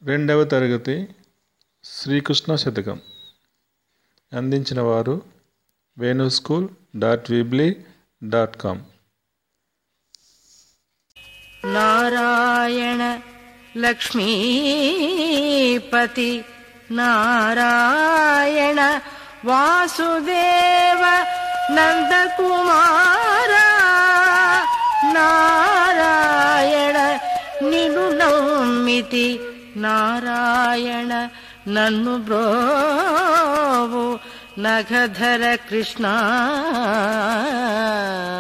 రెండవ తరగతి శ్రీకృష్ణ శతకం అందించిన వారు Venu school dot weebly dot com Narayana Lakshmipati Narayana Vasudeva Nandakumara Narayana నిను నమ్మితి నారాయణ నన్ను బ్రోవు నగధర కృష్ణ